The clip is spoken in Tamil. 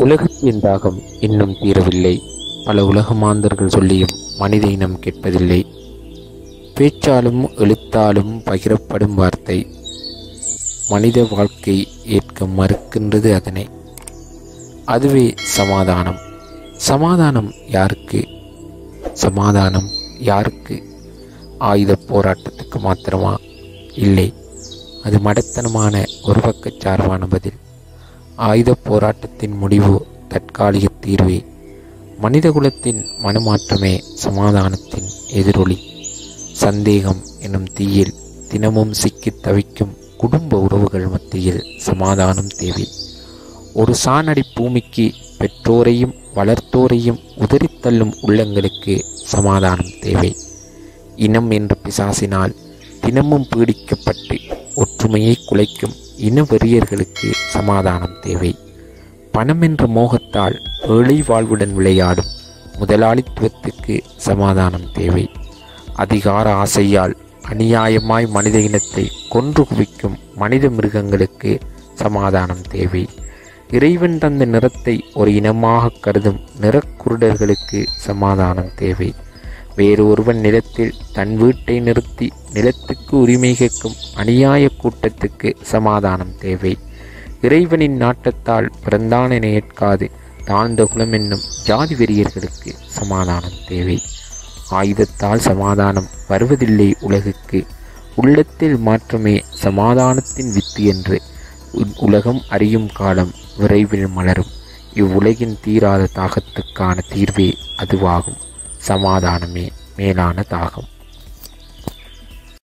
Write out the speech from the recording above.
உலகத்தின் தாகம் இன்னும் தீரவில்லை பல உலக மாந்தர்கள் சொல்லியும் மனித இனம் கேட்பதில்லை பேச்சாலும் எழுத்தாலும் பகிரப்படும் வார்த்தை மனித வாழ்க்கை ஏற்க மறுக்கின்றது அதனை அதுவே சமாதானம் சமாதானம் யாருக்கு சமாதானம் யாருக்கு ஆயுத போராட்டத்துக்கு மாத்திரமா இல்லை அது மடத்தனமான ஒரு பக்கச்சார்பான பதில் ஆயுத போராட்டத்தின் முடிவு தற்காலிக தீர்வே மனிதகுலத்தின் மனமாற்றமே சமாதானத்தின் எதிரொலி சந்தேகம் எனும் தீயில் தினமும் சிக்கித் தவிக்கும் குடும்ப உறவுகள் மத்தியில் சமாதானம் தேவை ஒரு சாணடி பூமிக்கு பெற்றோரையும் வளர்த்தோரையும் உதறித்தள்ளும் உள்ளங்களுக்கு சமாதானம் தேவை இனம் என்ற பிசாசினால் தினமும் பீடிக்கப்பட்டு ஒற்றுமையை குலைக்கும் இன வெறியர்களுக்கு சமாதானம் தேவை பணம் என்ற மோகத்தால் ஏழை வாழ்வுடன் விளையாடும் முதலாளித்துவத்துக்கு சமாதானம் தேவை அதிகார ஆசையால் அநியாயமாய் மனித இனத்தை கொன்று குவிக்கும் மனித மிருகங்களுக்கு சமாதானம் தேவை இறைவன் தந்த நிறத்தை ஒரு இனமாக கருதும் நிறக்குருடர்களுக்கு சமாதானம் தேவை வேறு ஒருவன் நிலத்தில் தன் வீட்டை நிறுத்தி நிலத்துக்கு உரிமை கேட்கும் அநியாய கூட்டத்துக்கு சமாதானம் தேவை இறைவனின் நாட்டத்தால் பிறந்தான் என ஏற்காது தாழ்ந்த குலம் என்னும் ஜாதி வெறியர்களுக்கு சமாதானம் தேவை ஆயுதத்தால் சமாதானம் வருவதில்லை உலகுக்கு உள்ளத்தில் மாற்றமே சமாதானத்தின் வித்து என்று உ- உலகம் அறியும் காலம் விரைவில் மலரும் இவ்வுலகின் தீராத தாகத்துக்கான தீர்வே அதுவாகும் சமாதானமே மேலான தாகம்